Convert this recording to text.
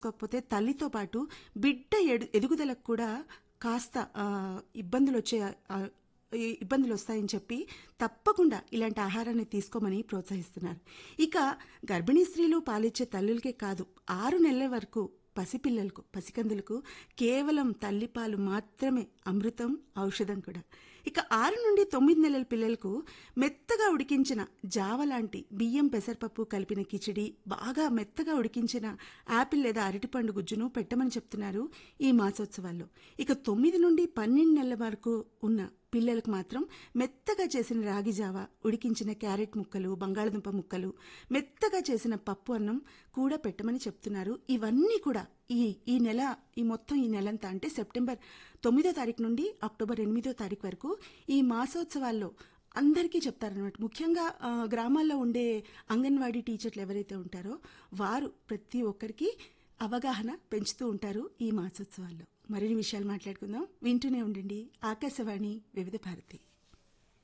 కాకపోతే తల్లితో పాటు బిడ్డ ఎడు ఎదుగుదలకు కూడా కాస్త ఆ, ఇబ్బందులు వచ్చే ఆ, ఈ ఇబ్బందులు వస్తాయని చెప్పి తప్పకుండా ఇలాంటి ఆహారాన్ని తీసుకోమని ప్రోత్సహిస్తున్నారు ఇక గర్భిణీ స్త్రీలు పాలిచ్చే తల్లులకే కాదు ఆరు నెలల వరకు పసిపిల్లలకు పసికందులకు కేవలం తల్లిపాలు మాత్రమే అమృతం ఔషధం కూడా ఇక ఆరు నుండి తొమ్మిది నెలల పిల్లలకు మెత్తగా ఉడికించిన జావ లాంటి బియ్యం పెసరపప్పు కలిపిన కిచిడి బాగా మెత్తగా ఉడికించిన యాపిల్ లేదా అరటిపండు గుజ్జును పెట్టమని చెప్తున్నారు ఈ మాసోత్సవాల్లో ఇక తొమ్మిది నుండి పన్నెండు నెలల వరకు ఉన్న పిల్లలకు మాత్రం మెత్తగా చేసిన రాగి జావ ఉడికించిన క్యారెట్ ముక్కలు బంగాళదుంప ముక్కలు మెత్తగా చేసిన పప్పు అన్నం కూడా పెట్టమని చెప్తున్నారు ఇవన్నీ కూడా ఈ ఈ నెల ఈ మొత్తం ఈ నెలంతా అంటే సెప్టెంబర్ తొమ్మిదో తారీఖు నుండి అక్టోబర్ ఎనిమిదో తారీఖు వరకు ఈ మాసోత్సవాల్లో అందరికీ చెప్తారనమాట ముఖ్యంగా ఆ, గ్రామాల్లో ఉండే అంగన్వాడీ టీచర్లు ఎవరైతే ఉంటారో వారు ప్రతి ఒక్కరికి అవగాహన పెంచుతూ ఉంటారు ఈ మాసోత్సవాల్లో మరిన్ని విషయాలు మాట్లాడుకుందాం వింటూనే ఉండండి ఆకాశవాణి వివిధ భారతి